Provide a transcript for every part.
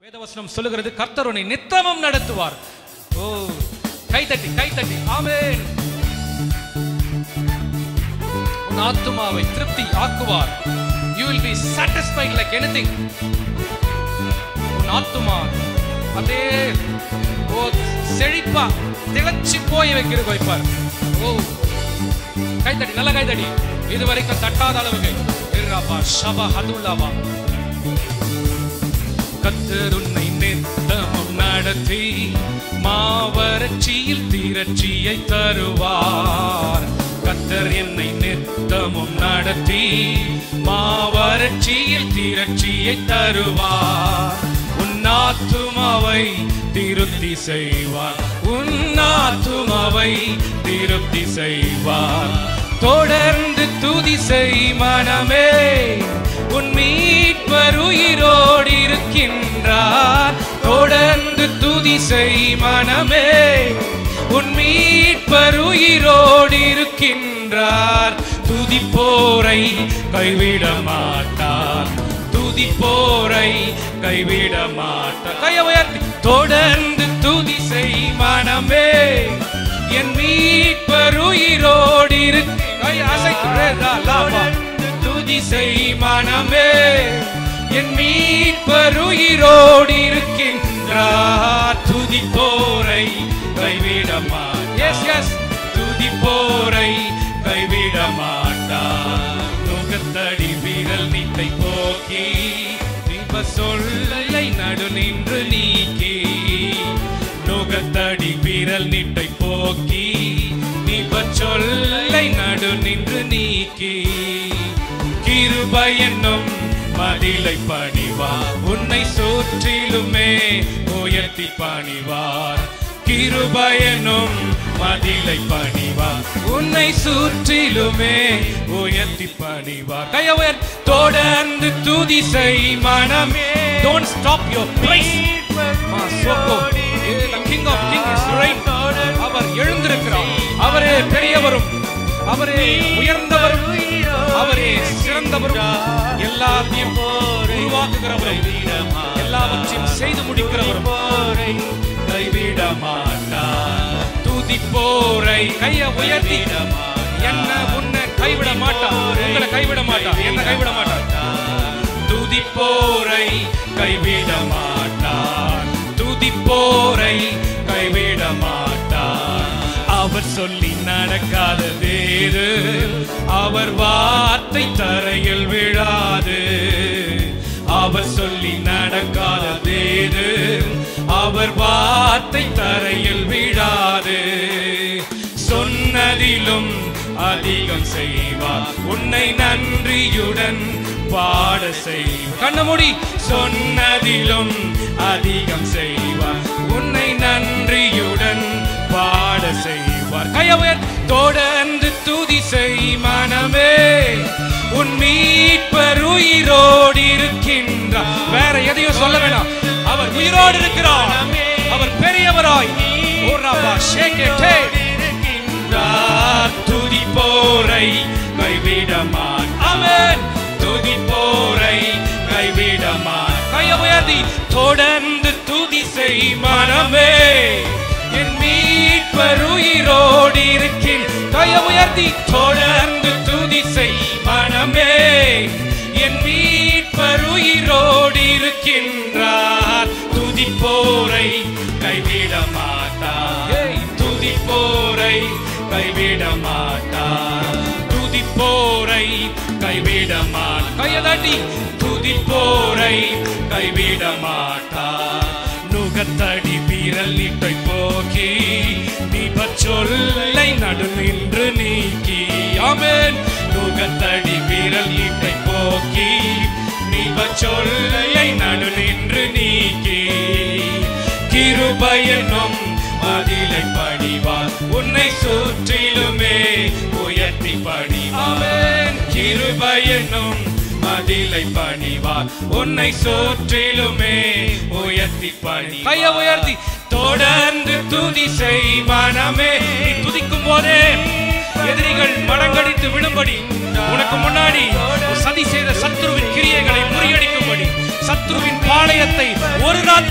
வேதவசனம் சொல்லுகிறது கர்த்தர் உன்னை நித்தமும் நடத்துவார் ஓ கைத்தட்டி கைத்தட்டி ஆமென் உன் ஆத்துமாவை திருப்தி ஆக்குவார் you will be satisfied like anything உன் ஆத்துமா அப்படியே ஓ செழிப்பா திளைச்சி போய் வைக்கிற வைப்பார் ஓ கைத்தடி நல்ல கைத்தடி இதுவரைக்கும் தட்டாத அளவுக்கு இர்ராபா ஷபா ஹதுல்லாவா கத்தர் உன்னை நித்தமும் நடத்தி மாவறட்சியில் தீரட்சியை தருவார் கத்தர் என்னை நித்தமும் நடத்தி மாவறட்சியில் தீரட்சியை தருவார் உன்னாத்துமாவை திருப்தி செய்வார் உன்னாத்துமாவை திருப்தி செய்வார் தொடர்ந்து துதி செய் மனமே உன் மீட்பர் உயிரோடு இருக்கின்றார் தொடர்ந்து துதி செய் மனமே உன் மீட்பர் உயிரோடு இருக்கின்றார் துதிப்போரை கைவிட மாட்டார் துதிப்போரை கைவிட மாட்டார் கையை உயர்த்தி தொடர்ந்து துதி செய் மனமே என் மீட்பர் உயிரோடு இருக்கு கை அசைத்து துதி செய் மனமே என் மீட்பர் உயிரோடு இருக்கின்றார் துதி போரை கைவிட மாட்டார் எஸ் எஸ் துதி போரை கைவிட மாட்டார் நுகத்தடி வீரல் நீட்டை போக்கி நிப சொல்லை நடு நின்று நீக்கி நுகத்தடி வீரல் நீட்டை போக்கி நிப சொல்லை நடு நின்று நீக்கி கிருபை என்னும் மதிலை பணிவார் உன்னை சுற்றிலுமே உயர்த்தி பணிவார் கிருபை என்னும் மதிலை பணிவார் உன்னை சுற்றிலுமே உயர்த்தி பணிவார் கையவர் தொடர்ந்து துதி செய் மனமே don't stop your praise மாசோக்கோ the king of king is right அவர் எழுந்திருக்கிறார் அவரே பெரியவரும் அவரே உயர்ந்தவரும் அவரே சிறந்தவரும் எல்லாத்தையும் உருவாக்குகிறவரும் எல்லாவற்றையும் செய்து முடிக்கிறவரும் கைவிட மாட்டார் துதிப்போரை கைய உயர்த்தி என்ன உன்னை கைவிட மாட்டார் உங்களை கைவிட மாட்டார் என்ன கைவிட மாட்டார் துதிப்போரை கைவிட மாட்டார் துதிப்போரை கைவிட மாட்டார் அவர் சொல்லி நடக்காத வேறு அவர் வார்த்தை தரையில் விழாது அவர் சொல்லி நடக்காத வேறு அவர் வார்த்தை தரையில் விழாது சொன்னதிலும் அதிகம் செய்வார் உன்னை நன்றியுடன் பாட செய்வார் கண்ணமுடி சொன்னதிலும் அதிகம் செய்வார் உன்னை நன்றியுடன் பாட செய்வார் கையவர் தொடர்ந்து துதி செய் மனமே உன் மீட்பர் உயிரோடு இருக்கின்றார் வேற எதையும் சொல்ல வேணாம் அவர் உயிரோடு இருக்கிறார் அவர் பெரியவராய் ஓராபா ஷேகேட்டே இருக்கின்றார் துதி போரை கைவிடமான் அவன் துதி போரை கைவிடமான் கைய உயர்த்தி தொடர்ந்து துதி செய் மனமே என் மீட்பர் உயிரோடு இருக்கின் கைய உயர்த்தி தொடர்ந்து துதி செய் மனமே என் மீட்பர் உயிரோடு இருக்கின்றார் துதி போரை கைவிட மாட்டார் துதி போரை கைவிட மாட்டார் துதி போரை கைவிட மாட்டார் கையதாட்டி துதி போரை கைவிட மாட்டார் நுகத்தடி வீரல் நீட்டை போக்கி தீப சொல்லை நடு நின்று நீக்கி ஆமென் நுகத்தடி வீரல் நீட்டை போக்கி தீப சொல்லை நடு நின்று நீக்கி கிருபயனும் மதிலை பணிவார் உன்னை சுற்றிலுமே உயர்த்தி பணிவார் கிருபயனும் மதிலை பணிவார் உன்னை சுற்றிலுமே உயர்த்தி பணி கைய உயர்த்தி தொடர்ந்து துதி செய் மனமே நீ துதிக்கும் போதே எதிரிகள் மடங்கடித்து விழும்படி உனக்கு முன்னாடி சதி செய்த சத்துருவின் கிரியைகளை முறியடிக்கும்படி சத்துருவின் பாளையத்தை ஒரு ராத்திரி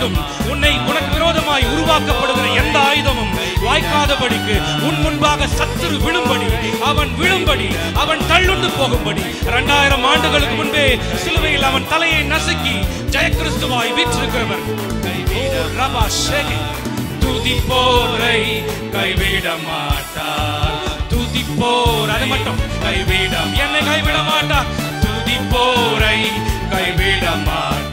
தடுக்கப்படும் உன்னை உனக்கு விரோதமாய் உருவாக்கப்படுகிற எந்த ஆயுதமும் வாய்க்காதபடிக்கு உன் முன்பாக சத்துரு விழும்படி அவன் விழும்படி அவன் தள்ளுண்டு போகும்படி இரண்டாயிரம் ஆண்டுகளுக்கு முன்பே சிலுவையில் அவன் தலையை நசுக்கி ஜெயகிறிஸ்துவாய் வீற்றிருக்கிறவர் ஓ, ரபா ஷேகே. துதிப்போரை கைவிட மாட்டார் துதிப்போர் அது மட்டும் கைவிட என்னை கைவிட மாட்டார் துதிப்போரை கைவிட மாட்டார்